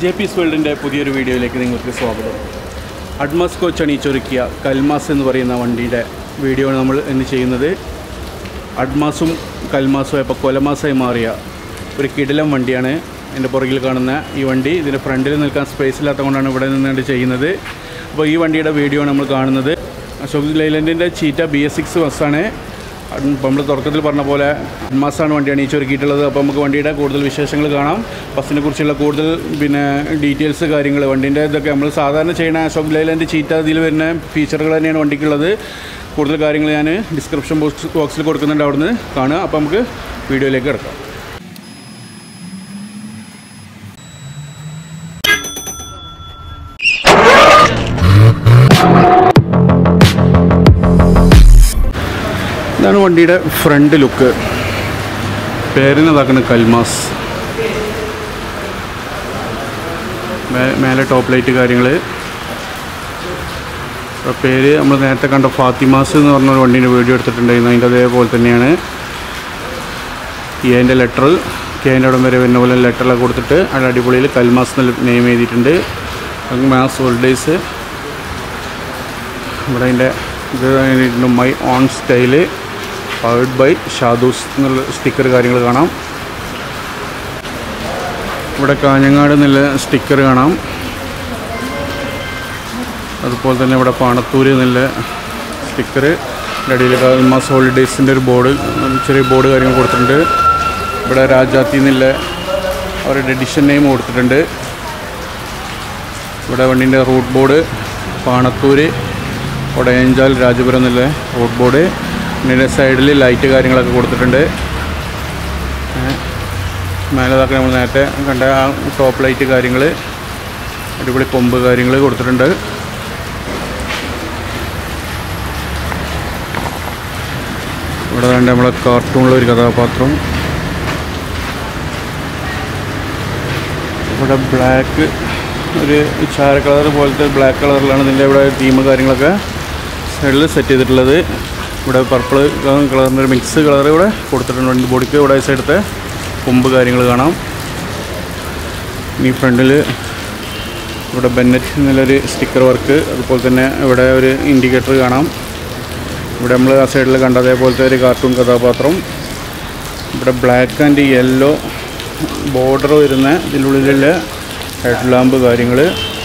J piece വേൾഡിൻ്റെ പുതിയൊരു വീഡിയോയിലേക്ക് നിങ്ങൾക്ക് സ്വാഗതം അഡ്മാസ് കോച്ച് അണിയിച്ചൊരുക്കിയ കൽമാസ് എന്ന് പറയുന്ന വണ്ടിയുടെ വീഡിയോ ആണ് നമ്മൾ ഇന്ന് ചെയ്യുന്നത് അഡ്മാസും കൽമാസും ഇപ്പോൾ കൊലമാസായി മാറിയ ഒരു കിടിലം വണ്ടിയാണ് എൻ്റെ പുറകിൽ കാണുന്ന ഈ വണ്ടി ഇതിൻ്റെ ഫ്രണ്ടിൽ നിൽക്കാൻ സ്പേസ് ഇല്ലാത്തതുകൊണ്ടാണ് ഇവിടെ നിന്നുകൊണ്ട് ചെയ്യുന്നത് അപ്പോൾ ഈ വണ്ടിയുടെ വീഡിയോ ആണ് നമ്മൾ കാണുന്നത് അശോക് ലൈലൻഡിൻ്റെ ചീറ്റ ബി എസ് സിക്സ് ബസ്സാണ് അപ്പോൾ നമ്മൾ തുടക്കത്തിൽ പറഞ്ഞ പോലെ മാസമാണ് വണ്ടി അണിയിച്ചൊരുക്കിയിട്ടുള്ളത് അപ്പോൾ നമുക്ക് വണ്ടിയുടെ കൂടുതൽ വിശേഷങ്ങൾ കാണാം ബസ്സിനെ കുറിച്ചുള്ള കൂടുതൽ പിന്നെ ഡീറ്റെയിൽസ് കാര്യങ്ങൾ വണ്ടീൻ്റെ ഇതൊക്കെ നമ്മൾ സാധാരണ ചെയ്യുന്ന അശോക് ലൈലാൻഡ് ചീറ്റ ഇതിൽ വരുന്ന ഫീച്ചറുകൾ തന്നെയാണ് വണ്ടിക്കുള്ളത് കൂടുതൽ കാര്യങ്ങൾ ഞാൻ ഡിസ്ക്രിപ്ഷൻ ബോക്സ് ബോക്സിൽ കൊടുക്കുന്നുണ്ട് അവിടുന്ന് കാണുക അപ്പോൾ നമുക്ക് വീഡിയോയിലേക്ക് കിടക്കാം ഇതാണ് വണ്ടിയുടെ ഫ്രണ്ട് ലുക്ക് പേരിനതാക്കുന്ന കൽമാസ് മേ- മേലെ ടോപ്പ് ലൈറ്റ് കാര്യങ്ങൾ പേര് നമ്മൾ നേരത്തെ കണ്ട ഫാത്തിമാസ് എന്ന് പറഞ്ഞൊരു വണ്ടീൻ്റെ വീഡിയോ എടുത്തിട്ടുണ്ടായിരുന്നു അതിൻ്റെ അതേപോലെ തന്നെയാണ് ഈ അതിൻ്റെ ലെറ്റർ കെ അതിൻ്റെ അവിടം വരെ വരുന്ന പോലെ ലെറ്ററൊക്കെ കൊടുത്തിട്ട് അവിടെ അടിപൊളിയിൽ കൽമാസ് എന്ന് നെയിം ചെയ്തിട്ടുണ്ട് അത് മാസ് ഹോൾഡേഴ്സ് ഇവിടെ അതിൻ്റെ ഇത് കഴിഞ്ഞിട്ടുണ്ട് my own style powered by ഷാദൂസ് എന്നുള്ള സ്റ്റിക്കർ കാര്യങ്ങൾ കാണാം ഇവിടെ കാഞ്ഞങ്ങാട് എന്നുള്ള സ്റ്റിക്കർ കാണാം അതുപോലെ തന്നെ ഇവിടെ പാണത്തൂര് എന്നുള്ള സ്റ്റിക്കർ ഇടയിൽ മാസ് ഹോളിഡേയ്സിൻ്റെ ഒരു ബോർഡ് ചെറിയ ബോർഡ് കാര്യങ്ങൾ കൊടുത്തിട്ടുണ്ട് ഇവിടെ രാജാത്തി എന്നുള്ള അവരുടെ എഡിഷൻ നെയിം കൊടുത്തിട്ടുണ്ട് ഇവിടെ വണ്ടീൻ്റെ റൂട്ട് ബോർഡ് പാണത്തൂര് ഒടയഞ്ചാൽ രാജപുരം എന്നുള്ള റൂട്ട് ബോർഡ് പിന്നെ സൈഡിൽ ലൈറ്റ് കാര്യങ്ങളൊക്കെ കൊടുത്തിട്ടുണ്ട് ഏ, മേലെ ഇതൊക്കെ നമ്മൾ നേരത്തെ കണ്ട ആ ടോപ്പ് ലൈറ്റ് കാര്യങ്ങൾ അടിപൊളി കൊമ്പ് കാര്യങ്ങൾ കൊടുത്തിട്ടുണ്ട് ഇവിടെ വേണ്ട നമ്മളെ കാർട്ടൂണിലെ ഒരു കഥാപാത്രം ഇവിടെ ബ്ലാക്ക് ഒരു ചാര കളർ പോലത്തെ ബ്ലാക്ക് കളറിലാണ് ഇതിൻ്റെ ഇവിടെ തീം കാര്യങ്ങളൊക്കെ സൈഡിൽ സെറ്റ് ചെയ്തിട്ടുള്ളത് ഇവിടെ പർപ്പിൾ കളറിൻ്റെ ഒരു മിക്സ് കളർ ഇവിടെ കൊടുത്തിട്ടുണ്ട് വണ്ടി ബോഡിക്ക് ഇവിടെ സൈഡത്തെ കൊമ്പ് കാര്യങ്ങൾ കാണാം ഇനി ഫ്രണ്ടിൽ ഇവിടെ ബെന്നറ്റ് എന്നുള്ളൊരു സ്റ്റിക്കർ വർക്ക് അതുപോലെ തന്നെ ഇവിടെ ഒരു ഇൻഡിക്കേറ്റർ കാണാം ഇവിടെ നമ്മൾ ആ സൈഡിൽ കണ്ട അതേപോലത്തെ ഒരു കാർട്ടൂൺ കഥാപാത്രം ഇവിടെ ബ്ലാക്ക് ആൻഡ് യെല്ലോ ബോർഡർ വരുന്ന ഇതിനുള്ളിലുള്ള ഹെഡ് ലാമ്പ് കാര്യങ്ങൾ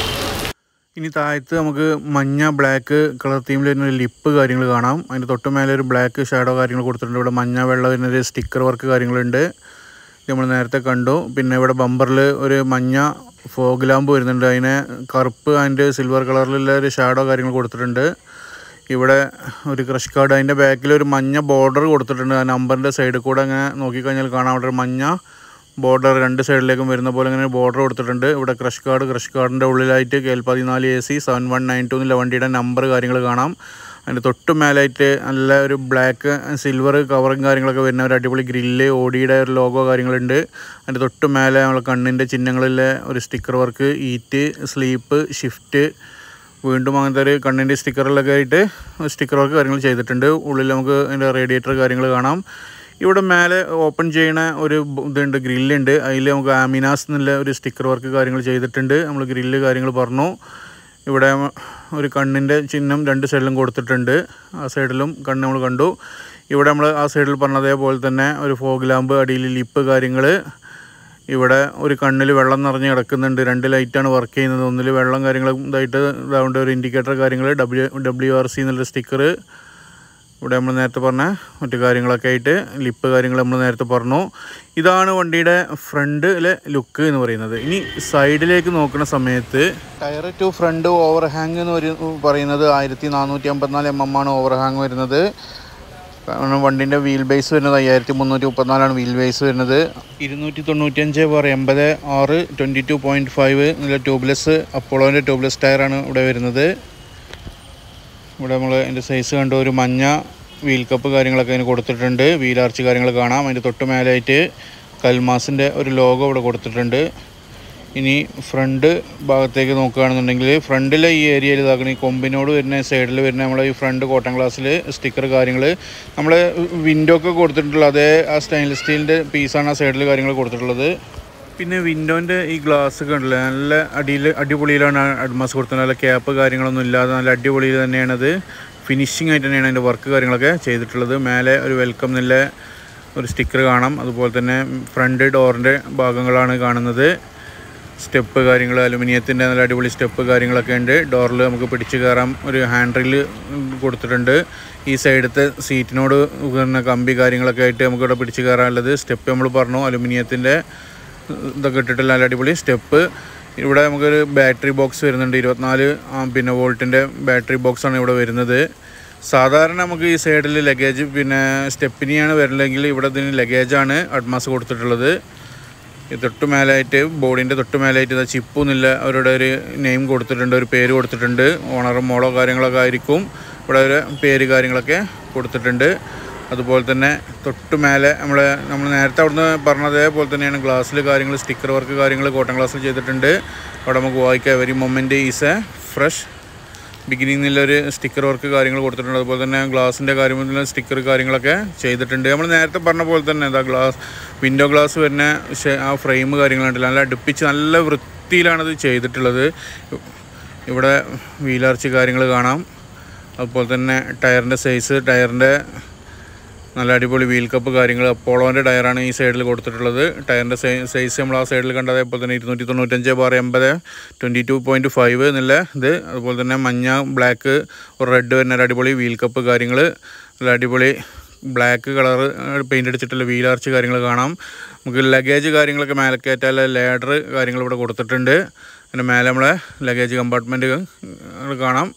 ഇനി താഴത്ത് നമുക്ക് മഞ്ഞ ബ്ലാക്ക് കളർ തീമിൽ വരുന്ന ഒരു ലിപ്പ് കാര്യങ്ങൾ കാണാം അതിൻ്റെ തൊട്ട് മേലെ ഒരു ബ്ലാക്ക് ഷാഡോ കാര്യങ്ങൾ കൊടുത്തിട്ടുണ്ട് ഇവിടെ മഞ്ഞ വെള്ള വരുന്ന ഒരു സ്റ്റിക്കർ വർക്ക് കാര്യങ്ങളുണ്ട് ഇത് നമ്മൾ നേരത്തെ കണ്ടു പിന്നെ ഇവിടെ ബമ്പറിൽ ഒരു മഞ്ഞ ഫോഗ് ലാമ്പ് വരുന്നുണ്ട് അതിന് കറുപ്പ് ആൻഡ് സിൽവർ കളറിലുള്ള ഒരു ഷാഡോ കാര്യങ്ങൾ കൊടുത്തിട്ടുണ്ട് ഇവിടെ ഒരു ക്രഷ് കാർഡ് അതിൻ്റെ ബാക്കിൽ ഒരു മഞ്ഞ ബോർഡർ കൊടുത്തിട്ടുണ്ട് ആ നമ്പറിൻ്റെ സൈഡിൽ കൂടെ അങ്ങനെ നോക്കിക്കഴിഞ്ഞാൽ കാണാം അവിടെ ഒരു മഞ്ഞ ബോർഡർ രണ്ട് സൈഡിലേക്കും വരുന്ന പോലെ ഇങ്ങനെ ബോർഡർ കൊടുത്തിട്ടുണ്ട് ഇവിടെ ക്രഷ് കാർഡ് ക്രഷ് കാർഡിൻ്റെ ഉള്ളിലായിട്ട് കെ എൽ പതിനാല് A C seven one nine two എന്നുള്ള വണ്ടിയുടെ നമ്പർ കാര്യങ്ങൾ കാണാം അതിൻ്റെ തൊട്ട് മേലായിട്ട് നല്ല ഒരു ബ്ലാക്ക് സിൽവർ കവറും കാര്യങ്ങളൊക്കെ വരുന്ന ഒരു അടിപൊളി ഗ്രില്ല് ഓടിയുടെ ഒരു ലോഗോ കാര്യങ്ങളുണ്ട് അതിൻ്റെ തൊട്ട് മേലെ നമ്മളെ കണ്ണിൻ്റെ ചിഹ്നങ്ങളിലെ ഒരു sticker work eat sleep shift വീണ്ടും അങ്ങനത്തെ ഒരു കണ്ണിൻ്റെ സ്റ്റിക്കറിലൊക്കെ ആയിട്ട് സ്റ്റിക്കർ വർക്ക് കാര്യങ്ങൾ ചെയ്തിട്ടുണ്ട് ഉള്ളിൽ നമുക്ക് അതിൻ്റെ റേഡിയേറ്റർ കാര്യങ്ങൾ കാണാം ഇവിടെ മേലെ ഓപ്പൺ ചെയ്യണ ഒരു ബ- ഇതുണ്ട് ഗ്രില്ലുണ്ട് അതിൽ നമുക്ക് ആമിനാസ് എന്നുള്ള ഒരു സ്റ്റിക്കർ വർക്ക് കാര്യങ്ങൾ ചെയ്തിട്ടുണ്ട് നമ്മൾ ഗ്രില്ല് കാര്യങ്ങൾ പറഞ്ഞു ഇവിടെ ഒരു കണ്ണിൻ്റെ ചിഹ്നം രണ്ട് സൈഡിലും കൊടുത്തിട്ടുണ്ട് ആ സൈഡിലും കണ്ണ് നമ്മൾ കണ്ടു ഇവിടെ നമ്മൾ ആ സൈഡിൽ പറഞ്ഞതേപോലെ തന്നെ ഒരു ഫോഗ് ലാമ്പ് അടിയിൽ ലിപ്പ് കാര്യങ്ങൾ ഇവിടെ ഒരു കണ്ണിൽ വെള്ളം നിറഞ്ഞ് കിടക്കുന്നുണ്ട് രണ്ട് ലൈറ്റാണ് വർക്ക് ചെയ്യുന്നത് ഒന്നിൽ വെള്ളം കാര്യങ്ങളും ഇതായിട്ട് ഇതാവേണ്ട ഒരു ഇൻഡിക്കേറ്റർ കാര്യങ്ങൾ ഡബ്ല്യു ഡബ്ല്യു ആർ സി എന്നുള്ള സ്റ്റിക്കർ ഇവിടെ നമ്മൾ നേരത്തെ പറഞ്ഞ മറ്റു കാര്യങ്ങളൊക്കെ ആയിട്ട് ലിപ്പ് കാര്യങ്ങൾ നമ്മൾ നേരത്തെ പറഞ്ഞു ഇതാണ് വണ്ടിയുടെ ഫ്രണ്ടിലെ ലുക്ക് എന്ന് പറയുന്നത് ഇനി സൈഡിലേക്ക് നോക്കുന്ന സമയത്ത് tyre to front overhang എന്ന് വരു- പറയുന്നത് ആയിരത്തി നാനൂറ്റി അമ്പത്തിനാല് എം എം ആണ് ഓവർ ഹാങ് വരുന്നത് കാരണം വണ്ടിൻ്റെ വീൽ ബേസ് വരുന്നത് അയ്യായിരത്തി മുന്നൂറ്റി മുപ്പത്തിനാലാണ് വീൽ ബേസ് വരുന്നത് ഇരുന്നൂറ്റി തൊണ്ണൂറ്റിയഞ്ച് ബാർ എൺപത് ആറ് ട്വൻറ്റി ടു പോയിൻറ്റ് ഫൈവ് എന്നുള്ള ട്യൂബ്ലെസ് അപ്പോളോൻ്റെ ട്യൂബ്ലെസ് ടയറാണ് ഇവിടെ വരുന്നത് ഇവിടെ നമ്മൾ അതിൻ്റെ സൈസ് കണ്ടു ഒരു മഞ്ഞ വീൽ കപ്പ് കാര്യങ്ങളൊക്കെ അതിന് കൊടുത്തിട്ടുണ്ട് വീൽ ആർച്ച് കാര്യങ്ങൾ കാണാം അതിൻ്റെ തൊട്ട് മേലായിട്ട് കൽമാസിൻ്റെ ഒരു ലോഗോ ഇവിടെ കൊടുത്തിട്ടുണ്ട് ഇനി ഫ്രണ്ട് ഭാഗത്തേക്ക് നോക്കുകയാണെന്നുണ്ടെങ്കിൽ ഫ്രണ്ടിലെ ഈ ഏരിയയിൽ ഇതാക്കണം ഈ കൊമ്പിനോട് വരുന്ന സൈഡിൽ വരുന്ന നമ്മളെ ഈ ഫ്രണ്ട് കോട്ടൺ ഗ്ലാസ്സിൽ സ്റ്റിക്കർ കാര്യങ്ങൾ നമ്മൾ വിൻഡോ ഒക്കെ കൊടുത്തിട്ടുള്ള അതേ ആ സ്റ്റെയിൻലെസ് സ്റ്റീലിൻ്റെ പീസാണ് ആ സൈഡിൽ കാര്യങ്ങൾ കൊടുത്തിട്ടുള്ളത് പിന്നെ വിൻഡോൻ്റെ ഈ ഗ്ലാസ് കണ്ടില്ലേ നല്ല അടിയിൽ അടിപൊളിയിലാണ് അഡ്മാസ് കൊടുത്തത് നല്ല ക്യാപ്പ് കാര്യങ്ങളൊന്നും ഇല്ലാതെ നല്ല അടിപൊളിയിൽ തന്നെയാണത് ഫിനിഷിംഗ് ആയിട്ട് തന്നെയാണ് അതിൻ്റെ വർക്ക് കാര്യങ്ങളൊക്കെ ചെയ്തിട്ടുള്ളത് മേലെ ഒരു വെൽക്കം എന്നുള്ള ഒരു സ്റ്റിക്കർ കാണാം അതുപോലെ തന്നെ ഫ്രണ്ട് ഡോറിൻ്റെ ഭാഗങ്ങളാണ് കാണുന്നത് സ്റ്റെപ്പ് കാര്യങ്ങൾ അലുമിനിയത്തിൻ്റെ നല്ല അടിപൊളി സ്റ്റെപ്പ് കാര്യങ്ങളൊക്കെ ഉണ്ട് ഡോറിൽ നമുക്ക് പിടിച്ച് കയറാൻ ഒരു ഹാൻഡ് റെയിൽ കൊടുത്തിട്ടുണ്ട് ഈ സൈഡത്തെ സീറ്റിനോട് പിന്നെ കമ്പി കാര്യങ്ങളൊക്കെ ആയിട്ട് നമുക്കിവിടെ പിടിച്ച് കയറാനുള്ളത് സ്റ്റെപ്പ് നമ്മൾ പറഞ്ഞു അലുമിനിയത്തിൻ്റെ ഇതൊക്കെ ഇട്ടിട്ടുള്ള നല്ല അടിപൊളി സ്റ്റെപ്പ് ഇവിടെ നമുക്കൊരു ബാറ്ററി ബോക്സ് വരുന്നുണ്ട് ഇരുപത്തിനാല് ആ, പിന്നെ വോൾട്ടിൻ്റെ ബാറ്ററി ബോക്സാണ് ഇവിടെ വരുന്നത് സാധാരണ നമുക്ക് ഈ സൈഡിൽ ലഗേജ് പിന്നെ സ്റ്റെപ്പിനെയാണ് വരുന്നതെങ്കിൽ ഇവിടെ ഇതിന് ലഗേജാണ് അഡ്മാസ് കൊടുത്തിട്ടുള്ളത് ഈ തൊട്ട് മേലായിട്ട് ബോർഡിൻ്റെ തൊട്ട് മേലായിട്ട് ഇതാ ചിപ്പു എന്നില്ല അവരുടെ ഒരു നെയിം കൊടുത്തിട്ടുണ്ട് ഒരു പേര് കൊടുത്തിട്ടുണ്ട് ഓണറും മോളോ കാര്യങ്ങളൊക്കെ ആയിരിക്കും ഇവിടെ ഒരു പേര് കാര്യങ്ങളൊക്കെ കൊടുത്തിട്ടുണ്ട് അതുപോലെ തന്നെ തൊട്ട് മേലെ നമ്മൾ നമ്മൾ നേരത്തെ അവിടുന്ന് പറഞ്ഞതേപോലെ തന്നെയാണ് ഗ്ലാസ്സിൽ കാര്യങ്ങൾ സ്റ്റിക്കർ വർക്ക് കാര്യങ്ങൾ കോട്ടൺ ഗ്ലാസ്സിൽ ചെയ്തിട്ടുണ്ട് അവിടെ നമുക്ക് വായിക്കാം every moment is a fresh ബിഗിനിങ്ങിലൊരു സ്റ്റിക്കർ വർക്ക് കാര്യങ്ങൾ കൊടുത്തിട്ടുണ്ട് അതുപോലെ തന്നെ ഗ്ലാസിൻ്റെ കാര്യത്തിൽ സ്റ്റിക്കർ കാര്യങ്ങളൊക്കെ ചെയ്തിട്ടുണ്ട് നമ്മൾ നേരത്തെ പറഞ്ഞ പോലെ തന്നെ എന്താ ഗ്ലാസ് വിൻഡോ ഗ്ലാസ് വരുന്ന ഷെ- ആ ഫ്രെയിം കാര്യങ്ങളുണ്ടല്ലോ നല്ല അടുപ്പിച്ച് നല്ല വൃത്തിയിലാണത് ചെയ്തിട്ടുള്ളത് ഇവിടെ വീലാർച്ച് കാര്യങ്ങൾ കാണാം അതുപോലെ തന്നെ ടയറിൻ്റെ സൈസ് ടയറിൻ്റെ നല്ല അടിപൊളി വീൽ കപ്പ് കാര്യങ്ങൾ അപ്പോളോൻ്റെ ടയറാണ് ഈ സൈഡിൽ കൊടുത്തിട്ടുള്ളത് ടയറിൻ്റെ സൈസ് നമ്മൾ ആ സൈഡിൽ കണ്ടത് അതേപോലെ തന്നെ ഇരുന്നൂറ്റി തൊണ്ണൂറ്റഞ്ച് ബാർ എൺപത് ട്വൻറ്റി ടു പോയിൻറ്റ് ഫൈവ് എന്നുള്ള ഇത് അതുപോലെ തന്നെ മഞ്ഞ ബ്ലാക്ക് ഒരു റെഡ് വരുന്ന ഒരു അടിപൊളി വീൽ കപ്പ് കാര്യങ്ങൾ നല്ല അടിപൊളി ബ്ലാക്ക് കളർ പെയിൻ്റ് അടിച്ചിട്ടുള്ള വീലാർച്ച് കാര്യങ്ങൾ കാണാം നമുക്ക് ലഗേജ് കാര്യങ്ങളൊക്കെ മേലെ കയറ്റാനുള്ള ലേഡർ കാര്യങ്ങൾ ഇവിടെ കൊടുത്തിട്ടുണ്ട് പിന്നെ മേലെ നമ്മളെ ലഗേജ് കമ്പാർട്ട്മെൻറ്റ് കാണാം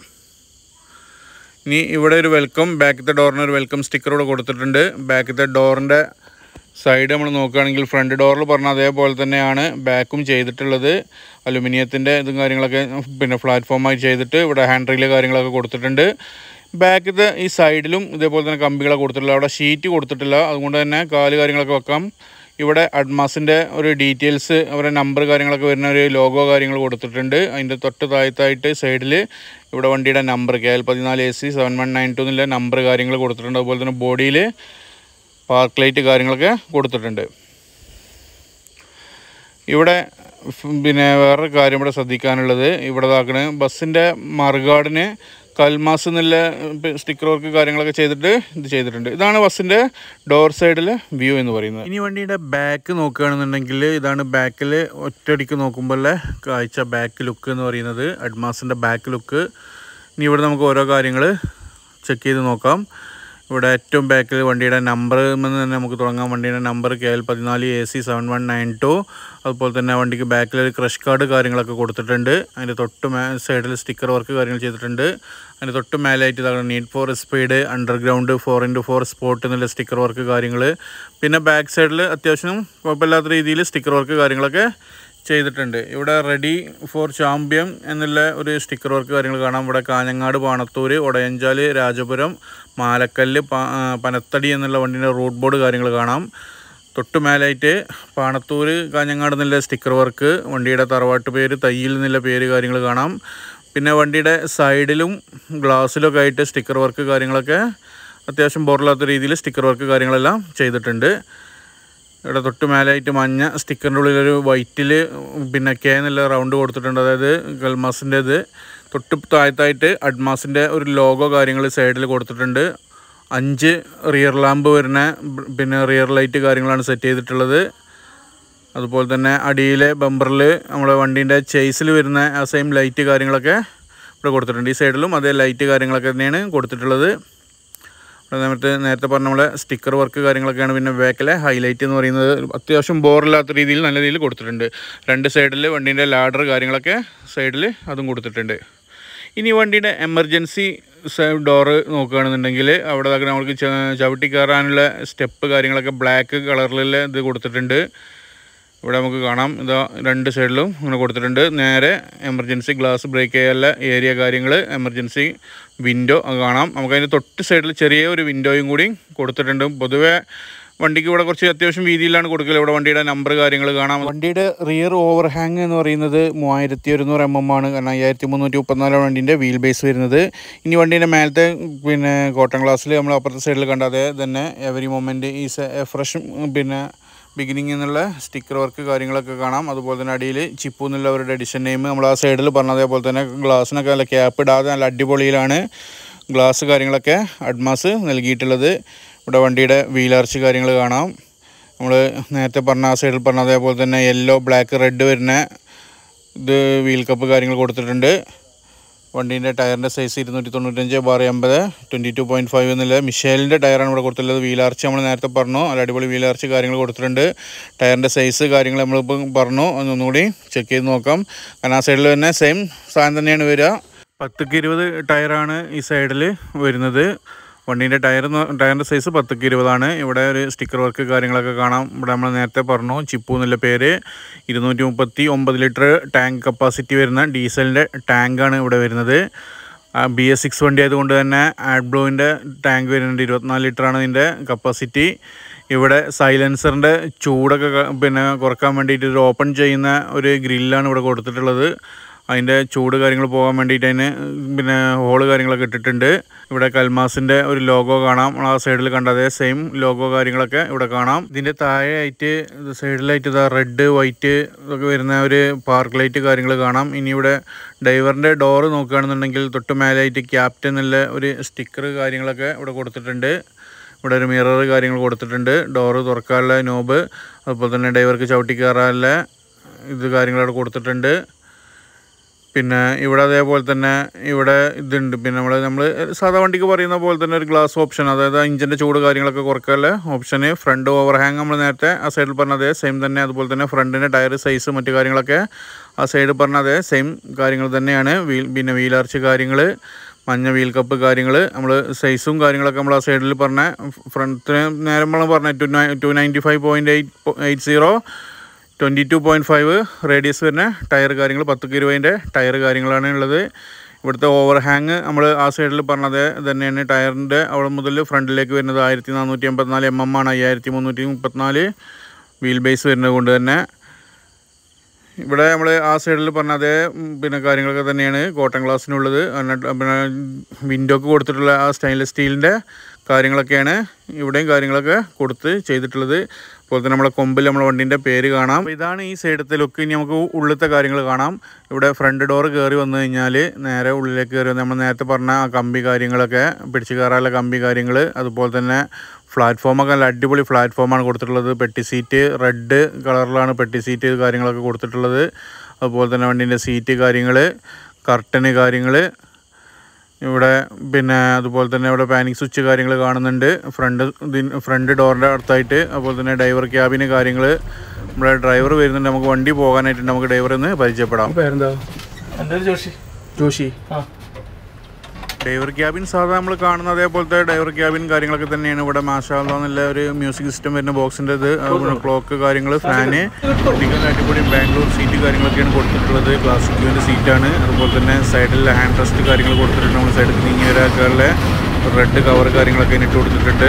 ഇനി ഇവിടെ ഒരു വെൽക്കം ബാക്കത്തെ ഡോറിന് ഒരു വെൽക്കം സ്റ്റിക്കർ ഇവിടെ കൊടുത്തിട്ടുണ്ട് ബാക്കത്തെ ഡോറിൻ്റെ സൈഡ് നമ്മൾ നോക്കുകയാണെങ്കിൽ ഫ്രണ്ട് ഡോറിൽ പറഞ്ഞ അതേപോലെ തന്നെയാണ് ബാക്കും ചെയ്തിട്ടുള്ളത് അലുമിനിയത്തിൻ്റെ ഇതും കാര്യങ്ങളൊക്കെ പിന്നെ പ്ലാറ്റ്ഫോമായി ചെയ്തിട്ട് ഇവിടെ ഹാൻഡ് റെയിൽ കാര്യങ്ങളൊക്കെ കൊടുത്തിട്ടുണ്ട് ബാക്കത്തെ ഈ സൈഡിലും ഇതേപോലെ തന്നെ കമ്പികളൊക്കെ കൊടുത്തിട്ടില്ല അവിടെ ഷീറ്റ് കൊടുത്തിട്ടില്ല അതുകൊണ്ട് തന്നെ കാല് കാര്യങ്ങളൊക്കെ വെക്കാം ഇവിടെ അഡ്മാസിൻ്റെ ഒരു ഡീറ്റെയിൽസ് അവരുടെ നമ്പർ കാര്യങ്ങളൊക്കെ വരുന്ന ഒരു ലോഗോ കാര്യങ്ങൾ കൊടുത്തിട്ടുണ്ട് അതിൻ്റെ തൊട്ട് താഴത്തായിട്ട് സൈഡിൽ ഇവിടെ വണ്ടിയുടെ നമ്പർ കെ എൽ പതിനാല് A C seven one nine two എന്നുള്ള നമ്പർ കാര്യങ്ങൾ കൊടുത്തിട്ടുണ്ട് അതുപോലെ തന്നെ ബോഡിയിൽ പാർക്ക് ലൈറ്റ് കാര്യങ്ങളൊക്കെ കൊടുത്തിട്ടുണ്ട് ഇവിടെ ഫ് പിന്നെ വേറൊരു കാര്യം ഇവിടെ ശ്രദ്ധിക്കാനുള്ളത് ഇവിടെ ഇതാക്കണ ബസ്സിൻ്റെ മറുകാടിന് കൽമാസ് എന്നുള്ള സ്റ്റിക്കർ വർക്ക് കാര്യങ്ങളൊക്കെ ചെയ്തിട്ട് ഇത് ചെയ്തിട്ടുണ്ട് ഇതാണ് ബസ്സിൻ്റെ ഡോർ സൈഡിലെ വ്യൂ എന്ന് പറയുന്നത് ഇനി വണ്ടിയുടെ ബാക്ക് നോക്കുകയാണെന്നുണ്ടെങ്കിൽ ഇതാണ് ബാക്കിൽ ഒറ്റയടിക്ക് നോക്കുമ്പോൾ കാഴ്ച ബാക്ക് ലുക്ക് എന്ന് പറയുന്നത് അഡ്മാസിൻ്റെ ബാക്ക് ലുക്ക് ഇനി ഇവിടെ നമുക്ക് ഓരോ കാര്യങ്ങൾ ചെക്ക് ചെയ്ത് നോക്കാം ഇവിടെ ഏറ്റവും ബാക്കിൽ വണ്ടിയുടെ നമ്പർ നിന്ന് തന്നെ നമുക്ക് തുടങ്ങാം വണ്ടിയുടെ നമ്പർ കെ എൽ പതിനാല് A C seven one nine two അതുപോലെ തന്നെ വണ്ടിക്ക് ബാക്കിൽ ഒരു ക്രഷ് കാർഡ് കാര്യങ്ങളൊക്കെ കൊടുത്തിട്ടുണ്ട് അതിൻ്റെ തൊട്ട് മേ സൈഡിൽ സ്റ്റിക്കർ വർക്ക് കാര്യങ്ങൾ ചെയ്തിട്ടുണ്ട് അതിൻ്റെ തൊട്ട് മേലായിട്ട് ഇതാണ് need for speed underground four into four spot എന്നുള്ള സ്റ്റിക്കർ വർക്ക് കാര്യങ്ങൾ പിന്നെ ബാക്ക് സൈഡിൽ അത്യാവശ്യം കുഴപ്പമില്ലാത്ത രീതിയിൽ സ്റ്റിക്കർ വർക്ക് കാര്യങ്ങളൊക്കെ ചെയ്തിട്ടുണ്ട് ഇവിടെ റെഡി ഫോർ ചാമ്പ്യൻ എന്നുള്ള ഒരു സ്റ്റിക്കർ വർക്ക് കാര്യങ്ങൾ കാണാം ഇവിടെ കാഞ്ഞങ്ങാട് പാണത്തൂർ ഒടയഞ്ചാല് രാജപുരം മാലക്കല്ല് പ- ആ, പനത്തടി എന്നുള്ള വണ്ടീൻ്റെ റൂട്ട് ബോർഡ് കാര്യങ്ങൾ കാണാം തൊട്ട് മേലായിട്ട് പാണത്തൂർ കാഞ്ഞങ്ങാട് എന്നുള്ള സ്റ്റിക്കർ വർക്ക് വണ്ടിയുടെ തറവാട്ട് പേര് തയ്യിൽ എന്നുള്ള പേര് കാര്യങ്ങൾ കാണാം പിന്നെ വണ്ടിയുടെ സൈഡിലും ഗ്ലാസ്സിലൊക്കെ ആയിട്ട് സ്റ്റിക്കർ വർക്ക് കാര്യങ്ങളൊക്കെ അത്യാവശ്യം ബോറില്ലാത്ത രീതിയിൽ സ്റ്റിക്കർ വർക്ക് കാര്യങ്ങളെല്ലാം ചെയ്തിട്ടുണ്ട് ഇവിടെ തൊട്ട് മേലായിട്ട് മഞ്ഞ സ്റ്റിക്കറിൻ്റെ ഉള്ളിലൊരു വൈറ്റിൽ പിന്നെ കെ എന്നുള്ള റൗണ്ട് കൊടുത്തിട്ടുണ്ട് അതായത് ഗൾമാസിൻ്റെ ഇത് തൊട്ട് താഴത്തായിട്ട് അഡ്മാസിൻ്റെ ഒരു ലോഗോ കാര്യങ്ങൾ സൈഡിൽ കൊടുത്തിട്ടുണ്ട് അഞ്ച് റിയർ ലാമ്പ് വരുന്ന ബ് പിന്നെ റിയർ ലൈറ്റ് കാര്യങ്ങളാണ് സെറ്റ് ചെയ്തിട്ടുള്ളത് അതുപോലെ തന്നെ അടിയിലെ ബമ്പറിൽ നമ്മുടെ വണ്ടീൻ്റെ ചേസിൽ വരുന്ന ആ സെയിം ലൈറ്റ് കാര്യങ്ങളൊക്കെ ഇവിടെ കൊടുത്തിട്ടുണ്ട് ഈ സൈഡിലും അതേ ലൈറ്റ് കാര്യങ്ങളൊക്കെ തന്നെയാണ് കൊടുത്തിട്ടുള്ളത് ഇവിടെ നമുക്ക് നേരത്തെ പറഞ്ഞ നമ്മളെ സ്റ്റിക്കർ വർക്ക് കാര്യങ്ങളൊക്കെയാണ് പിന്നെ ബാക്കിലെ ഹൈലൈറ്റ് എന്ന് പറയുന്നത് അത്യാവശ്യം ബോറില്ലാത്ത രീതിയിൽ നല്ല രീതിയിൽ കൊടുത്തിട്ടുണ്ട് രണ്ട് സൈഡിൽ വണ്ടീൻ്റെ ലാഡർ കാര്യങ്ങളൊക്കെ സൈഡിൽ അതും കൊടുത്തിട്ടുണ്ട് ഇനി വണ്ടിയുടെ എമർജൻസി ഡോറ് നോക്കുകയാണെന്നുണ്ടെങ്കിൽ അവിടെ ദാ നമുക്ക് ച- ചവിട്ടി കയറാനുള്ള സ്റ്റെപ്പ് കാര്യങ്ങളൊക്കെ ബ്ലാക്ക് കളറിലുള്ള ഇത് കൊടുത്തിട്ടുണ്ട് ഇവിടെ നമുക്ക് കാണാം ഇതാ രണ്ട് സൈഡിലും ഇങ്ങനെ കൊടുത്തിട്ടുണ്ട് നേരെ എമർജൻസി ഗ്ലാസ് ബ്രേക്ക് ചെയ്യാനുള്ള ഏരിയ കാര്യങ്ങൾ എമർജൻസി വിൻഡോ കാണാം നമുക്ക് അതിൻ്റെ തൊട്ട് സൈഡിൽ ചെറിയ ഒരു വിൻഡോയും കൂടി കൊടുത്തിട്ടുണ്ട് പൊതുവേ വണ്ടിക്ക് ഇവിടെ കുറച്ച് അത്യാവശ്യം വീതിയിലാണ് കൊടുക്കൽ ഇവിടെ വണ്ടിയുടെ നമ്പർ കാര്യങ്ങൾ കാണാം വണ്ടിയുടെ റിയർ ഓവർ ഹാങ് എന്ന് പറയുന്നത് മൂവായിരത്തി ഒരുന്നൂറ് എം എം ആണ് കാരണം അയ്യായിരത്തി മുന്നൂറ്റി മുപ്പത്തിനാലാണ് വണ്ടീൻ്റെ വീൽ ബേസ് വരുന്നത് ഇനി വണ്ടീൻ്റെ മേലത്തെ പിന്നെ കോട്ടൺ ഗ്ലാസ്സിൽ നമ്മൾ അപ്പുറത്തെ സൈഡിൽ കണ്ട അതേ തന്നെ every moment is a fresh പിന്നെ ബിഗിനിങ് എന്നുള്ള സ്റ്റിക്കർ വർക്ക് കാര്യങ്ങളൊക്കെ കാണാം അതുപോലെ തന്നെ അടിയിൽ ചിപ്പു എന്നുള്ള അവരുടെ എഡിഷൻ നെയിം നമ്മൾ ആ സൈഡിൽ പറഞ്ഞ അതേപോലെ തന്നെ ഗ്ലാസ്സിനൊക്കെ നല്ല ക്യാപ്പ് ഇടാതെ നല്ല അടിപൊളിയിലാണ് ഗ്ലാസ് കാര്യങ്ങളൊക്കെ അഡ്മാസ് നൽകിയിട്ടുള്ളത് ഇവിടെ വണ്ടിയുടെ വീലാർച്ച് കാര്യങ്ങൾ കാണാം നമ്മൾ നേരത്തെ പറഞ്ഞ ആ സൈഡിൽ പറഞ്ഞ അതേപോലെ തന്നെ യെല്ലോ ബ്ലാക്ക് റെഡ് വരുന്ന ഇത് വീൽ കപ്പ് കാര്യങ്ങൾ കൊടുത്തിട്ടുണ്ട് വണ്ടീൻ്റെ ടയറിൻ്റെ സൈസ് ഇരുന്നൂറ്റി തൊണ്ണൂറ്റഞ്ച് ബാർ എൺപത് ട്വൻറ്റി ടു പോയിൻറ്റ് ഫൈവ് എന്നുള്ള മിഷേലിൻ്റെ ടയറാണ് ഇവിടെ കൊടുത്തിട്ടുള്ളത് വീലാർച്ച് നമ്മൾ നേരത്തെ പറഞ്ഞു നല്ല അടിപൊളി വീലാർച്ച് കാര്യങ്ങൾ കൊടുത്തിട്ടുണ്ട് ടയറിൻ്റെ സൈസ് കാര്യങ്ങൾ നമ്മളിപ്പോൾ പറഞ്ഞു ഒന്നുകൂടി ചെക്ക് ചെയ്ത് നോക്കാം കാരണം ആ സൈഡിൽ തന്നെ സെയിം സാധനം തന്നെയാണ് വരിക പത്തുക്ക് ഇരുപത് ടയറാണ് ഈ സൈഡിൽ വരുന്നത് വണ്ടീൻ്റെ ടയർ ടയറിൻ്റെ സൈസ് പത്തുക്ക് ഇരുപതാണ് ഇവിടെ ഒരു സ്റ്റിക്കർ വർക്ക് കാര്യങ്ങളൊക്കെ കാണാം ഇവിടെ നമ്മൾ നേരത്തെ പറഞ്ഞു ചിപ്പു എന്നുള്ള പേര് ഇരുന്നൂറ്റി മുപ്പത്തി ഒമ്പത് ലിറ്റർ ടാങ്ക് കപ്പാസിറ്റി വരുന്ന ഡീസലിൻ്റെ ടാങ്കാണ് ഇവിടെ വരുന്നത് ബി എസ് സിക്സ് വണ്ടി ആയതുകൊണ്ട് തന്നെ ആഡ്ബ്ലോവിൻ്റെ ടാങ്ക് വരുന്നുണ്ട് ഇരുപത്തിനാല് ലിറ്ററാണ് ഇതിൻ്റെ കപ്പാസിറ്റി ഇവിടെ സൈലൻസറിൻ്റെ ചൂടൊക്കെ ക- പിന്നെ കുറക്കാൻ വേണ്ടിയിട്ട് ഒരു ഓപ്പൺ ചെയ്യുന്ന ഒരു ഗ്രില്ലാണ് ഇവിടെ കൊടുത്തിട്ടുള്ളത് അതിൻ്റെ ചൂട് കാര്യങ്ങൾ പോകാൻ വേണ്ടിയിട്ട് അതിന് പിന്നെ ഹോള് കാര്യങ്ങളൊക്കെ ഇട്ടിട്ടുണ്ട് ഇവിടെ കൽമാസിൻ്റെ ഒരു ലോഗോ കാണാം നമ്മൾ ആ സൈഡിൽ കണ്ട അതേ സെയിം ലോഗോ കാര്യങ്ങളൊക്കെ ഇവിടെ കാണാം ഇതിൻ്റെ താഴെയായിട്ട് സൈഡിലായിട്ട് ഇതാ റെഡ് വൈറ്റ് ഒക്കെ വരുന്ന ഒരു പാർക്ക് ലൈറ്റ് കാര്യങ്ങൾ കാണാം ഇനി ഇവിടെ ഡ്രൈവറിൻ്റെ ഡോറ് നോക്കുകയാണെന്നുണ്ടെങ്കിൽ തൊട്ട് മേലായിട്ട് ക്യാപ്റ്റൻ എന്നുള്ള ഒരു സ്റ്റിക്കർ കാര്യങ്ങളൊക്കെ ഇവിടെ കൊടുത്തിട്ടുണ്ട് ഇവിടെ ഒരു മിറർ കാര്യങ്ങൾ കൊടുത്തിട്ടുണ്ട് ഡോറ് തുറക്കാനുള്ള നോബ് അതുപോലെ തന്നെ ഡ്രൈവർക്ക് ചവിട്ടി കയറാനുള്ള ഇത് കാര്യങ്ങൾ അവിടെ കൊടുത്തിട്ടുണ്ട് പിന്നെ ഇവിടെ അതേപോലെ തന്നെ ഇവിടെ ഇതുണ്ട് പിന്നെ നമ്മൾ നമ്മൾ സാധാ വണ്ടിക്ക് പറയുന്ന പോലെ തന്നെ ഒരു ഗ്ലാസ് ഓപ്ഷൻ അതായത് ഇഞ്ചിൻ്റെ ചൂട് കാര്യങ്ങളൊക്കെ കുറക്കാനുള്ള ഓപ്ഷന് ഫ്രണ്ട് ഓവർ ഹാങ് നമ്മൾ നേരത്തെ ആ സൈഡിൽ പറഞ്ഞ അതേ സെയിം തന്നെ അതുപോലെ തന്നെ ഫ്രണ്ടിൻ്റെ ടയർ സൈസ് മറ്റു കാര്യങ്ങളൊക്കെ ആ സൈഡിൽ പറഞ്ഞ അതേ സെയിം കാര്യങ്ങൾ തന്നെയാണ് വീൽ പിന്നെ വീലാർച്ച് കാര്യങ്ങൾ മഞ്ഞ വീൽ കപ്പ് കാര്യങ്ങൾ നമ്മൾ സൈസും കാര്യങ്ങളൊക്കെ നമ്മൾ ആ സൈഡിൽ പറഞ്ഞ ഫ്രണ്ടിന് നേരം നമ്മൾ പറഞ്ഞ two nine two ninety five point eight eight zero twenty two point five radius വരുന്ന ടയർ കാര്യങ്ങൾ പത്ത് ഇരുപതിൻ്റെ ടയർ കാര്യങ്ങളാണ് ഉള്ളത് ഇവിടുത്തെ ഓവർ ഹാങ് നമ്മൾ ആ സൈഡിൽ പറഞ്ഞത് തന്നെയാണ് ടയറിൻ്റെ അവിടെ മുതൽ ഫ്രണ്ടിലേക്ക് വരുന്നത് ആയിരത്തി നാനൂറ്റി എൺപത്തിനാല് എം എം ആണ് അയ്യായിരത്തി മുന്നൂറ്റി മുപ്പത്തിനാല് വീൽ ബേസ് വരുന്നത് കൊണ്ട് തന്നെ ഇവിടെ നമ്മൾ ആ സൈഡിൽ പറഞ്ഞ അതേ ഉം, പിന്നെ കാര്യങ്ങളൊക്കെ തന്നെയാണ് കോട്ടൺ ഗ്ലാസ്സിനുള്ളത് എന്നിട്ട് പിന്നെ വിൻഡോക്ക് കൊടുത്തിട്ടുള്ള ആ സ്റ്റെയിൻലെസ് സ്റ്റീലിൻ്റെ കാര്യങ്ങളൊക്കെയാണ് ഇവിടെയും കാര്യങ്ങളൊക്കെ കൊടുത്ത് ചെയ്തിട്ടുള്ളത് അതുപോലെ തന്നെ നമ്മളെ കൊമ്പിൽ നമ്മളെ വണ്ടീൻ്റെ പേര് കാണാം അപ്പോൾ ഇതാണ് ഈ സൈഡത്തെ ലുക്ക് ഇനി നമുക്ക് ഉള്ളിലത്തെ കാര്യങ്ങൾ കാണാം ഇവിടെ ഫ്രണ്ട് ഡോർ കയറി വന്നു കഴിഞ്ഞാൽ നേരെ ഉള്ളിലേക്ക് കയറി വന്ന് നമ്മൾ നേരത്തെ പറഞ്ഞ ആ കമ്പി കാര്യങ്ങളൊക്കെ പിടിച്ച് കയറാനുള്ള കമ്പി കാര്യങ്ങൾ അതുപോലെ തന്നെ പ്ലാറ്റ്ഫോമൊക്കെ നല്ല അടിപൊളി പ്ലാറ്റ്ഫോമാണ് കൊടുത്തിട്ടുള്ളത് പെട്ടി സീറ്റ് റെഡ് കളറിലാണ് പെട്ടി സീറ്റ് കാര്യങ്ങളൊക്കെ കൊടുത്തിട്ടുള്ളത് അതുപോലെ തന്നെ വണ്ടീൻ്റെ സീറ്റ് കാര്യങ്ങൾ കർട്ടന് കാര്യങ്ങൾ ഇവിടെ പിന്നെ അതുപോലെ തന്നെ ഇവിടെ പാനിക് സ്വിച്ച് കാര്യങ്ങൾ കാണുന്നുണ്ട് ഫ്രണ്ട് ഇതിന് ഫ്രണ്ട് ഡോറിൻ്റെ അടുത്തായിട്ട് അതുപോലെ തന്നെ ഡ്രൈവർ ക്യാബിന് കാര്യങ്ങൾ നമ്മുടെ ഡ്രൈവർ വരുന്നുണ്ട് നമുക്ക് വണ്ടി പോകാനായിട്ട് നമുക്ക് ഡ്രൈവർ ഒന്ന് പരിചയപ്പെടാം പേരെന്താ എൻ്റെ ഒരു ജോഷി ജോഷി ആ ഡ്രൈവർ ക്യാബിൻ സാധാരണ നമ്മൾ കാണുന്ന അതേപോലത്തെ ഡ്രൈവർ ക്യാബിൻ കാര്യങ്ങളൊക്കെ തന്നെയാണ് ഇവിടെ മാഷാള്ള എന്നുള്ള ഒരു മ്യൂസിക് സിസ്റ്റം വരുന്ന ബോക്സിൻ്റെ ഇത് അതുപോലെ ക്ലോക്ക് കാര്യങ്ങൾ ഫാന് വണ്ടിക്ക് അടിപൊളി ബാംഗ്ലൂർ സീറ്റ് കാര്യങ്ങളൊക്കെയാണ് കൊടുത്തിട്ടുള്ളത് ക്ലാസിക് ക്യൂവിൻ്റെ സീറ്റാണ് അതുപോലെ തന്നെ സൈഡിൽ ഹാൻഡ് റെസ്റ്റ് കാര്യങ്ങൾ കൊടുത്തിട്ടുണ്ട് നമ്മൾ സൈഡിൽ നീങ്ങി വരാക്കാനുള്ള റെഡ് കവർ കാര്യങ്ങളൊക്കെ ഇട്ട് കൊടുത്തിട്ടുണ്ട്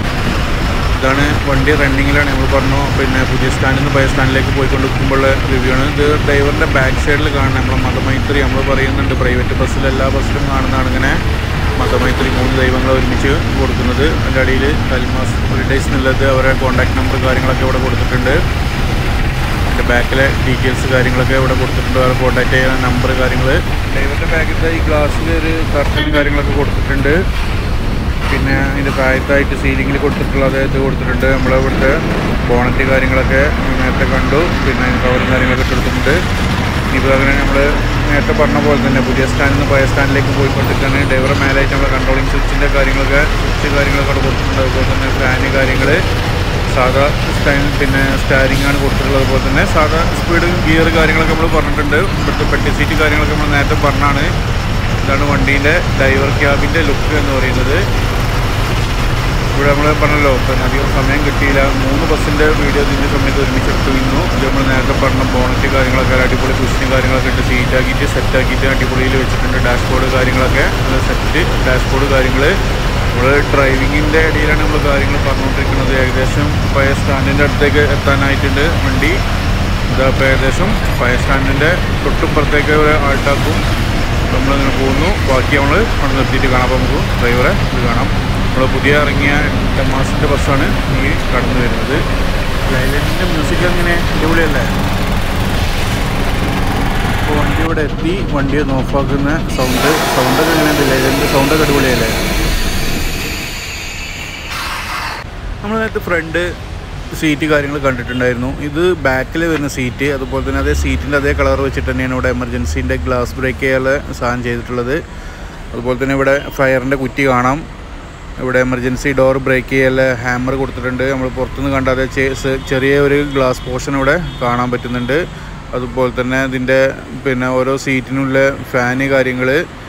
ഇതാണ് വണ്ടി റണ്ണിങ്ങിലാണ് നമ്മൾ പറഞ്ഞു പിന്നെ പുതിയ സ്റ്റാൻഡിൽ നിന്ന് പഴയ സ്റ്റാൻഡിലേക്ക് പോയിക്കൊണ്ടിരിക്കുമ്പോൾ റിവ്യൂ ആണ് ഇത് ഡ്രൈവറിൻ്റെ ബാക്ക് സൈഡിൽ കാണുന്നത് നമ്മൾ മതമൈത്രി നമ്മൾ പറയുന്നുണ്ട് പ്രൈവറ്റ് ബസ്സിൽ എല്ലാ ബസ്സിലും കാണുന്നതാണ് ഇങ്ങനെ മതമൈത്രി മൂന്ന് ദൈവങ്ങൾ ഒരുമിച്ച് കൊടുക്കുന്നത് അതിൻ്റെ അടിയിൽ കൽമാസ് ഹോളിഡേയ്സ് എന്നുള്ളത് അവരുടെ കോൺടാക്ട് നമ്പർ കാര്യങ്ങളൊക്കെ ഇവിടെ കൊടുത്തിട്ടുണ്ട് അതിൻ്റെ ബാക്കിലെ ഡീറ്റെയിൽസ് കാര്യങ്ങളൊക്കെ ഇവിടെ കൊടുത്തിട്ടുണ്ട് അവരെ കോൺടാക്ട് ചെയ്യുന്ന നമ്പർ കാര്യങ്ങൾ ഡ്രൈവറിൻ്റെ ബാക്കിലത്തെ ഈ ഗ്ലാസ്സിൽ ഒരു കർട്ടൻ കാര്യങ്ങളൊക്കെ കൊടുത്തിട്ടുണ്ട് പിന്നെ അതിൻ്റെ താഴത്തായിട്ട് സീലിങ്ങിൽ കൊടുത്തിട്ടുള്ള അതായത് കൊടുത്തിട്ടുണ്ട് നമ്മളെ ഇവിടുത്തെ ബോണറ്റ് കാര്യങ്ങളൊക്കെ നേരത്തെ കണ്ടു പിന്നെ കവറും കാര്യങ്ങളൊക്കെ ഇട്ട് കൊടുത്തിട്ടുണ്ട് ഇപ്പോൾ അങ്ങനെ നമ്മൾ നേരത്തെ പറഞ്ഞ പോലെ തന്നെ പുതിയ സ്റ്റാൻഡിൽ നിന്ന് പഴയ സ്റ്റാൻഡിലേക്ക് പോയിക്കൊണ്ടിരിക്കുകയാണ് ഡ്രൈവറെ മേലായിട്ട് നമ്മൾ കൺട്രോളിങ് സ്വിച്ചിൻ്റെ കാര്യങ്ങളൊക്കെ സ്വിച്ച് കാര്യങ്ങളൊക്കെ അവിടെ കൊടുത്തിട്ടുണ്ട് അതുപോലെ തന്നെ ഫാന് കാര്യങ്ങൾ സാധാ സ്റ്റൈൽ പിന്നെ സ്റ്റാരിങ് ആണ് കൊടുത്തിട്ടുള്ളത് അതുപോലെ തന്നെ സാധാ സ്പീഡ് ഗിയർ കാര്യങ്ങളൊക്കെ നമ്മൾ പറഞ്ഞിട്ടുണ്ട് ഇവിടുത്തെ പെട്ടി സീറ്റ് കാര്യങ്ങളൊക്കെ നമ്മൾ നേരത്തെ പറഞ്ഞാണ് ഇതാണ് വണ്ടീൻ്റെ ഡ്രൈവർ ക്യാബിൻ്റെ ലുക്ക് എന്ന് പറയുന്നത് ഇവിടെ നമ്മൾ പറഞ്ഞല്ലോ ഇപ്പം അധികം സമയം കിട്ടിയില്ല മൂന്ന് ബസ്സിൻ്റെ വീഡിയോ ഇതിൻ്റെ സമയത്ത് ഒരുമിച്ച് എടുത്തു നിന്നു ഇത് നമ്മൾ നേരത്തെ പറഞ്ഞ ബോണറ്റ് കാര്യങ്ങളൊക്കെ അടിപൊളി കുഷിനും കാര്യങ്ങളൊക്കെ ഇട്ട് സീറ്റാക്കിയിട്ട് സെറ്റാക്കിയിട്ട് അടിപൊളിയിൽ വെച്ചിട്ടുണ്ട് ഡാഷ്ബോർഡ് കാര്യങ്ങളൊക്കെ നല്ല സെറ്റ് ഡാഷ്ബോർഡ് കാര്യങ്ങൾ നമ്മൾ ഡ്രൈവിങ്ങിൻ്റെ ഇടയിലാണ് നമ്മൾ കാര്യങ്ങൾ പറഞ്ഞുകൊണ്ടിരിക്കുന്നത് ഏകദേശം പഴയ സ്റ്റാൻഡിൻ്റെ അടുത്തേക്ക് എത്താനായിട്ടുണ്ട് വണ്ടി ഇതാ ഇപ്പോൾ ഏകദേശം പഴയ സ്റ്റാൻഡിൻ്റെ തൊട്ടുപ്പുറത്തേക്ക് ഒരു ആൾട്ടാക്കും നമ്മളിങ്ങനെ പോകുന്നു ബാക്കി നമ്മൾ അവിടെ നിർത്തിയിട്ട് കാണാം അപ്പോൾ നമുക്ക് ഡ്രൈവറെ ഇത് കാണാം നമ്മൾ പുതിയ ഇറങ്ങിയ ടെമാസിൻ്റെ ബസ്സാണ് ഈ കടന്നു വരുന്നത് ലൈലൻറ്റിൻ്റെ മ്യൂസിക് അങ്ങനെ അടിപൊളിയല്ലേ ഇപ്പോൾ വണ്ടി ഇവിടെ എത്തി വണ്ടി ഒന്ന് ഓഫാക്കുന്ന സൗണ്ട് സൗണ്ടൊക്കെ എങ്ങനെയുണ്ട് ലൈലൻറ്റിൻ്റെ സൗണ്ടൊക്കെ അടിപൊളിയല്ലേ നമ്മൾ നേരത്തെ ഫ്രണ്ട് സീറ്റ് കാര്യങ്ങൾ കണ്ടിട്ടുണ്ടായിരുന്നു ഇത് ബാക്കിൽ വരുന്ന സീറ്റ് അതുപോലെ തന്നെ അതേ സീറ്റിൻ്റെ അതേ കളർ വെച്ചിട്ട് തന്നെയാണ് ഇവിടെ എമർജൻസീൻ്റെ ഗ്ലാസ് ബ്രേക്ക് ചെയ്യാനുള്ള സാധനം ചെയ്തിട്ടുള്ളത് അതുപോലെ തന്നെ ഇവിടെ ഫയറിൻ്റെ കുറ്റി കാണാം ഇവിടെ എമർജൻസി ഡോർ ബ്രേക്ക് ചെയ്യാനുള്ള ഹാമർ കൊടുത്തിട്ടുണ്ട് നമ്മൾ പുറത്തുനിന്ന് കണ്ടാതെ ചെറിയ ഒരു ഗ്ലാസ് പോർഷൻ ഇവിടെ കാണാൻ പറ്റുന്നുണ്ട് അതുപോലെ തന്നെ ഇതിൻ്റെ പിന്നെ ഓരോ സീറ്റിനുള്ള ഫാന് കാര്യങ്ങൾ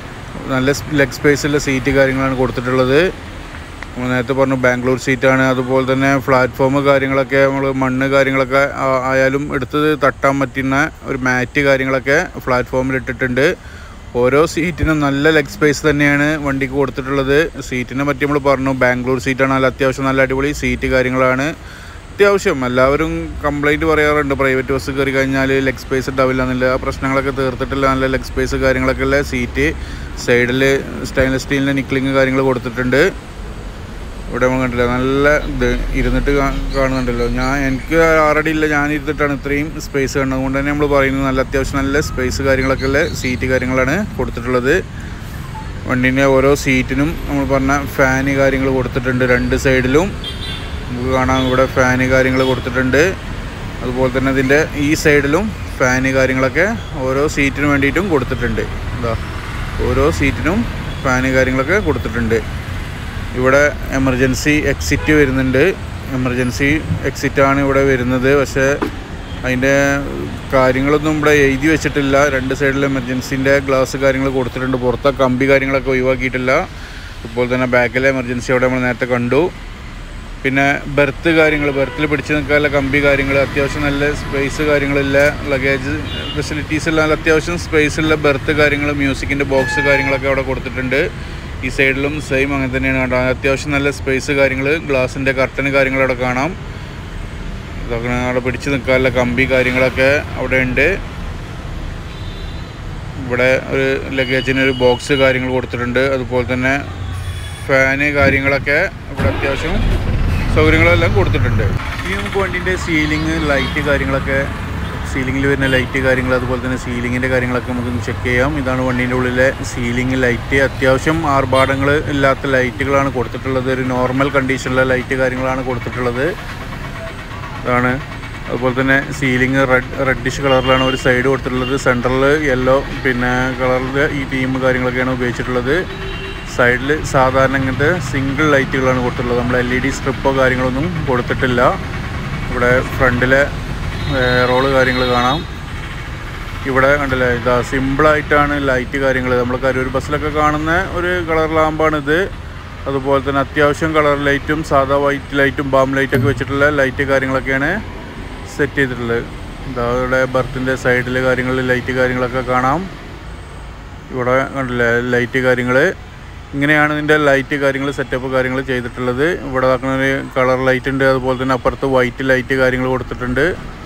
നല്ല ലെഗ് സ്പേസുള്ള സീറ്റ് കാര്യങ്ങളാണ് കൊടുത്തിട്ടുള്ളത് നമ്മൾ നേരത്തെ പറഞ്ഞു ബാംഗ്ലൂർ സീറ്റാണ് അതുപോലെ തന്നെ പ്ലാറ്റ്ഫോം കാര്യങ്ങളൊക്കെ നമ്മൾ മണ്ണ് കാര്യങ്ങളൊക്കെ ആ- ആയാലും എടുത്ത് തട്ടാൻ പറ്റുന്ന ഒരു മാറ്റ് കാര്യങ്ങളൊക്കെ പ്ലാറ്റ്ഫോമിൽ ഇട്ടിട്ടുണ്ട് ഓരോ സീറ്റിനും നല്ല ലെഗ് സ്പേസ് തന്നെയാണ് വണ്ടിക്ക് കൊടുത്തിട്ടുള്ളത് സീറ്റിനെ പറ്റി നമ്മൾ പറഞ്ഞു ബാംഗ്ലൂർ സീറ്റാണ് നല്ല അത്യാവശ്യം നല്ല അടിപൊളി സീറ്റ് കാര്യങ്ങളാണ് അത്യാവശ്യം എല്ലാവരും കംപ്ലൈൻറ്റ് പറയാറുണ്ട് പ്രൈവറ്റ് ബസ് കയറി കഴിഞ്ഞാൽ ലെഗ് സ്പേസ് ഉണ്ടാവില്ല എന്നില്ല ആ പ്രശ്നങ്ങളൊക്കെ തീർത്തിട്ടില്ല നല്ല ലെഗ് സ്പേസ് കാര്യങ്ങളൊക്കെ ഉള്ള സീറ്റ് സൈഡിൽ സ്റ്റെയിൻലെസ് സ്റ്റീലിൻ്റെ നിക്ലിങ് കാര്യങ്ങൾ കൊടുത്തിട്ടുണ്ട് ഇവിടെ നമ്മൾ കണ്ടില്ല നല്ല ഇത് ഇരുന്നിട്ട് കാ- കാണുന്നുണ്ടല്ലോ ഞാൻ എനിക്ക് ആറടി ഇല്ല ഞാൻ ഇരുന്നിട്ടാണ് ഇത്രയും സ്പേസ് കാണുന്നത് അതുകൊണ്ട് തന്നെ നമ്മൾ പറയുന്നത് നല്ല അത്യാവശ്യം നല്ല സ്പേസ് കാര്യങ്ങളൊക്കെ ഉള്ള സീറ്റ് കാര്യങ്ങളാണ് കൊടുത്തിട്ടുള്ളത് വണ്ടീൻ്റെ ഓരോ സീറ്റിനും നമ്മൾ പറഞ്ഞ ഫാന് കാര്യങ്ങൾ കൊടുത്തിട്ടുണ്ട് രണ്ട് സൈഡിലും നമുക്ക് കാണാം ഇവിടെ ഫാന് കാര്യങ്ങൾ കൊടുത്തിട്ടുണ്ട് അതുപോലെ തന്നെ ഇതിൻ്റെ ഈ സൈഡിലും ഫാന് കാര്യങ്ങളൊക്കെ ഓരോ സീറ്റിന് വേണ്ടിയിട്ടും കൊടുത്തിട്ടുണ്ട് എന്താ ഓരോ സീറ്റിനും ഫാന് കാര്യങ്ങളൊക്കെ കൊടുത്തിട്ടുണ്ട് ഇവിടെ എമർജൻസി എക്സിറ്റ് വരുന്നുണ്ട് എമർജൻസി എക്സിറ്റ് ആണ് ഇവിടെ വരുന്നത് പക്ഷേ അതിൻ്റെ കാര്യങ്ങളൊന്നും ഇവിടെ എഴുതി വെച്ചിട്ടില്ല രണ്ട് സൈഡിൽ എമർജൻസിൻ്റെ ഗ്ലാസ് കാര്യങ്ങൾ കൊടുത്തിട്ടുണ്ട് പുറത്തെ കമ്പി കാര്യങ്ങളൊക്കെ ഒഴിവാക്കിയിട്ടില്ല ഇപ്പോൾ തന്നെ ബാക്കിലെ എമർജൻസി അവിടെ നമ്മൾ നേരത്തെ കണ്ടു പിന്നെ ബെർത്ത് കാര്യങ്ങൾ ബെർത്തിൽ പിടിച്ച് നിൽക്കാനുള്ള കമ്പി കാര്യങ്ങൾ അത്യാവശ്യം നല്ല സ്പേസ് കാര്യങ്ങളില്ല ലഗേജ് ഫെസിലിറ്റീസ് എല്ലാം നല്ല അത്യാവശ്യം സ്പേസ് ഉള്ള ബെർത്ത് കാര്യങ്ങൾ മ്യൂസിക്കിൻ്റെ ബോക്സ് കാര്യങ്ങളൊക്കെ അവിടെ കൊടുത്തിട്ടുണ്ട് ഈ സൈഡിലും സെയിം അങ്ങനെ തന്നെയാണ് കണ്ടത് അത്യാവശ്യം നല്ല സ്പേസ് കാര്യങ്ങൾ ഗ്ലാസിൻ്റെ കർട്ടന് കാര്യങ്ങൾ അവിടെ കാണാം ഇതൊക്കെ അവിടെ പിടിച്ച് നിൽക്കാനുള്ള കമ്പി കാര്യങ്ങളൊക്കെ അവിടെ ഉണ്ട് ഇവിടെ ഒരു ലഗേജിന് ഒരു ബോക്സ് കാര്യങ്ങൾ കൊടുത്തിട്ടുണ്ട് അതുപോലെ തന്നെ ഫാന് കാര്യങ്ങളൊക്കെ ഇവിടെ അത്യാവശ്യം സൗകര്യങ്ങളെല്ലാം കൊടുത്തിട്ടുണ്ട് ഇനി നമുക്ക് വണ്ടീൻ്റെ സീലിംഗ് ലൈറ്റ് കാര്യങ്ങളൊക്കെ സീലിങ്ങിൽ വരുന്ന ലൈറ്റ് കാര്യങ്ങൾ അതുപോലെ തന്നെ സീലിങ്ങിൻ്റെ കാര്യങ്ങളൊക്കെ നമുക്ക് ചെക്ക് ചെയ്യാം ഇതാണ് വണ്ടീൻ്റെ ഉള്ളിലെ സീലിംഗ് ലൈറ്റ് അത്യാവശ്യം ആർഭാടങ്ങൾ ഇല്ലാത്ത ലൈറ്റുകളാണ് കൊടുത്തിട്ടുള്ളത് ഒരു നോർമൽ കണ്ടീഷനിലെ ലൈറ്റ് കാര്യങ്ങളാണ് കൊടുത്തിട്ടുള്ളത് ഇതാണ് അതുപോലെ തന്നെ സീലിംഗ് റെഡ് റെഡിഷ് കളറിലാണ് ഒരു സൈഡ് കൊടുത്തിട്ടുള്ളത് സെൻറ്ററിൽ യെല്ലോ പിന്നെ കളറിൽ ഈ തീം കാര്യങ്ങളൊക്കെയാണ് ഉപയോഗിച്ചിട്ടുള്ളത് സൈഡിൽ സാധാരണ ഇങ്ങനത്തെ സിംഗിൾ ലൈറ്റുകളാണ് കൊടുത്തിട്ടുള്ളത് നമ്മൾ എൽ ഇ ഡി സ്ട്രിപ്പോ കാര്യങ്ങളൊന്നും കൊടുത്തിട്ടില്ല ഇവിടെ ഫ്രണ്ടിലെ റോള് കാര്യങ്ങൾ കാണാം ഇവിടെ കണ്ടില്ലേ ഇതാ സിമ്പിളായിട്ടാണ് ലൈറ്റ് കാര്യങ്ങൾ നമ്മൾ കരൂർ ബസ്സിലൊക്കെ കാണുന്ന ഒരു കളർ ലാമ്പാണിത് അതുപോലെ തന്നെ അത്യാവശ്യം കളർ ലൈറ്റും സാധാ വൈറ്റ് ലൈറ്റും ബാം ലൈറ്റൊക്കെ വെച്ചിട്ടുള്ള ലൈറ്റ് കാര്യങ്ങളൊക്കെയാണ് സെറ്റ് ചെയ്തിട്ടുള്ളത് ഇതാ ഇവിടെ ബർത്തിൻ്റെ സൈഡിൽ കാര്യങ്ങൾ ലൈറ്റ് കാര്യങ്ങളൊക്കെ കാണാം ഇവിടെ കണ്ടില്ലേ ലൈറ്റ് കാര്യങ്ങൾ ഇങ്ങനെയാണ് ഇതിൻ്റെ ലൈറ്റ് കാര്യങ്ങൾ സെറ്റപ്പ് കാര്യങ്ങൾ ചെയ്തിട്ടുള്ളത് ഇവിടെ നോക്കുന്ന ഒരു കളർ ലൈറ്റ് ഉണ്ട് അതുപോലെ തന്നെ അപ്പുറത്ത് വൈറ്റ് ലൈറ്റ് കാര്യങ്ങൾ കൊടുത്തിട്ടുണ്ട്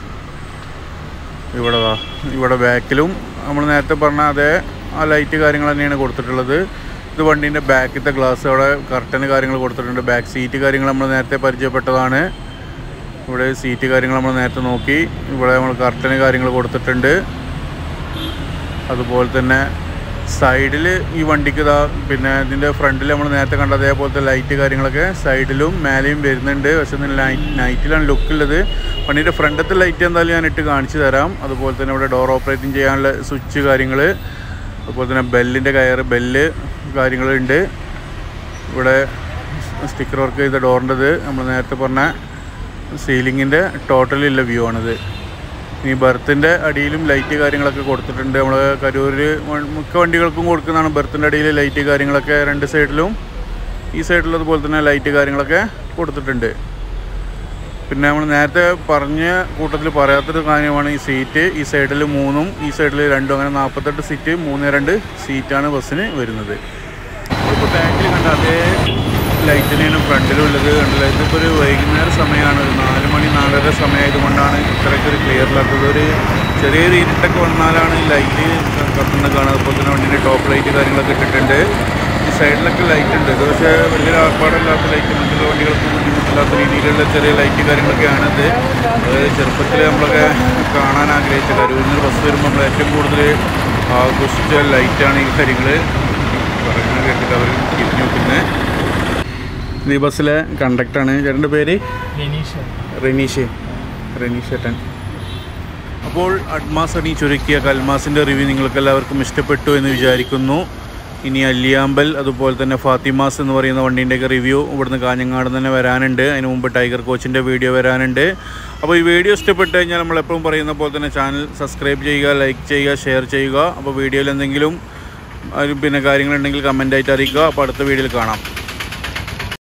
ഇവിടെ ദാ ഇവിടെ ബാക്കിലും നമ്മൾ നേരത്തെ പറഞ്ഞ അതേ ആ ലൈറ്റ് കാര്യങ്ങൾ തന്നെയാണ് കൊടുത്തിട്ടുള്ളത് ഇത് വണ്ടീൻ്റെ ബാക്കിലത്തെ ഗ്ലാസ് അവിടെ കർട്ടന് കാര്യങ്ങൾ കൊടുത്തിട്ടുണ്ട് ബാക്ക് സീറ്റ് കാര്യങ്ങൾ നമ്മൾ നേരത്തെ പരിചയപ്പെട്ടതാണ് ഇവിടെ സീറ്റ് കാര്യങ്ങൾ നമ്മൾ നേരത്തെ നോക്കി ഇവിടെ നമ്മൾ കർട്ടന് കാര്യങ്ങൾ കൊടുത്തിട്ടുണ്ട് അതുപോലെ തന്നെ സൈഡിൽ ഈ വണ്ടിക്ക് ഇതാ പിന്നെ ഇതിൻ്റെ ഫ്രണ്ടിൽ നമ്മൾ നേരത്തെ കണ്ട അതേപോലത്തെ ലൈറ്റ് കാര്യങ്ങളൊക്കെ സൈഡിലും മേലെയും വരുന്നുണ്ട് പക്ഷെ ഇതിന് നൈറ്റ് നൈറ്റിലാണ് ലുക്കുള്ളത് വണ്ടിയുടെ ഫ്രണ്ടത്തെ ലൈറ്റ് എന്തായാലും ഞാൻ ഇട്ട് കാണിച്ചു തരാം അതുപോലെ തന്നെ ഇവിടെ ഡോർ ഓപ്പറേറ്റിംഗ് ചെയ്യാനുള്ള സ്വിച്ച് കാര്യങ്ങൾ അതുപോലെ തന്നെ ബെല്ലിൻ്റെ കയറ് ബെല്ല് കാര്യങ്ങളുണ്ട് ഇവിടെ സ്റ്റിക്കർ വർക്ക് ചെയ്ത ഡോറിൻ്റെത് നമ്മൾ നേരത്തെ പറഞ്ഞ സീലിങ്ങിൻ്റെ ടോട്ടലില്ല വ്യൂ ആണിത് ഈ ബർത്തിൻ്റെ അടിയിലും ലൈറ്റ് കാര്യങ്ങളൊക്കെ കൊടുത്തിട്ടുണ്ട് നമ്മൾ കരൂർ മിക്ക വണ്ടികൾക്കും കൊടുക്കുന്നതാണ് ബർത്തിൻ്റെ അടിയിൽ ലൈറ്റ് കാര്യങ്ങളൊക്കെ രണ്ട് സൈഡിലും ഈ സൈഡിലും അതുപോലെ തന്നെ ലൈറ്റ് കാര്യങ്ങളൊക്കെ കൊടുത്തിട്ടുണ്ട് പിന്നെ നമ്മൾ നേരത്തെ പറഞ്ഞ കൂട്ടത്തിൽ പറയാത്തൊരു കാര്യമാണ് ഈ സീറ്റ് ഈ സൈഡിൽ മൂന്നും ഈ സൈഡിൽ രണ്ടും അങ്ങനെ നാൽപ്പത്തെട്ട് സീറ്റ് മൂന്ന് രണ്ട് സീറ്റാണ് ബസ്സിന് വരുന്നത് ഇപ്പോൾ ബാക്കിൽ കണ്ട അതേ ലൈറ്റ് തന്നെയാണ് ഫ്രണ്ടിലും ഉള്ളത് കണ്ടില്ല ഇതിപ്പോൾ ഒരു വൈകുന്നേര സമയമാണ് ഒരു നാല് മണി നാലര സമയമായതുകൊണ്ടാണ് ഇത്രയ്ക്ക് ഒരു ക്ലിയർ ഇല്ലാത്തത് ഒരു ചെറിയൊരു ഇരുട്ടൊക്കെ വന്നാലാണ് ഈ ലൈറ്റ് കത്തുന്നത് കാണുക അതുപോലെ തന്നെ വണ്ടിൻ്റെ ടോപ്പ് ലൈറ്റ് കാര്യങ്ങളൊക്കെ ഇട്ടിട്ടുണ്ട് ഈ സൈഡിലൊക്കെ ലൈറ്റ് ഉണ്ട് ഇത് പക്ഷേ വലിയൊരു ആർപ്പാടില്ലാത്ത ലൈറ്റ് മറ്റുള്ള വണ്ടികൾക്ക് ബുദ്ധിമുട്ടുള്ള ഇല്ലാത്ത രീതിയിലുള്ള ചെറിയ ലൈറ്റ് കാര്യങ്ങളൊക്കെയാണ് ഇത് അതായത് ചെറുപ്പത്തിൽ നമ്മളൊക്കെ കാണാൻ ആഗ്രഹിച്ച കരൂരിൽ നിന്ന് ബസ് വരുമ്പോൾ നമ്മൾ ഏറ്റവും കൂടുതൽ ആഘോഷിച്ച ലൈറ്റാണ് ഈ കാര്യങ്ങൾ പറയുന്നത് കേട്ടിട്ട് അവർ തിരിഞ്ഞു പിന്നെ ഈ ബസ്സിലെ കണ്ടക്ടറാണ് ചേട്ടൻ്റെ പേര് രനീഷ് റെനീഷ് റെനീഷ് ചേട്ടൻ അപ്പോൾ അഡ്മാസ് അണി ചുരുക്കിയ കൽമാസിൻ്റെ റിവ്യൂ നിങ്ങൾക്ക് എല്ലാവർക്കും ഇഷ്ടപ്പെട്ടു എന്ന് വിചാരിക്കുന്നു ഇനി അല്ലിയാമ്പൽ അതുപോലെ തന്നെ ഫാത്തിമാസ് എന്ന് പറയുന്ന വണ്ടീൻ്റെയൊക്കെ റിവ്യൂ ഇവിടുന്ന് കാഞ്ഞങ്ങാട് തന്നെ വരാനുണ്ട് അതിന് മുമ്പ് ടൈഗർ കോച്ചിൻ്റെ വീഡിയോ വരാനുണ്ട് അപ്പോൾ ഈ വീഡിയോ ഇഷ്ടപ്പെട്ട് കഴിഞ്ഞാൽ നമ്മളെപ്പോഴും പറയുന്ന പോലെ തന്നെ ചാനൽ സബ്സ്ക്രൈബ് ചെയ്യുക ലൈക്ക് ചെയ്യുക ഷെയർ ചെയ്യുക അപ്പോൾ വീഡിയോയിൽ എന്തെങ്കിലും ആ, പിന്നെ കാര്യങ്ങളുണ്ടെങ്കിൽ കമൻ്റായിട്ട് അറിയിക്കുക അപ്പോൾ അടുത്ത വീഡിയോയിൽ കാണാം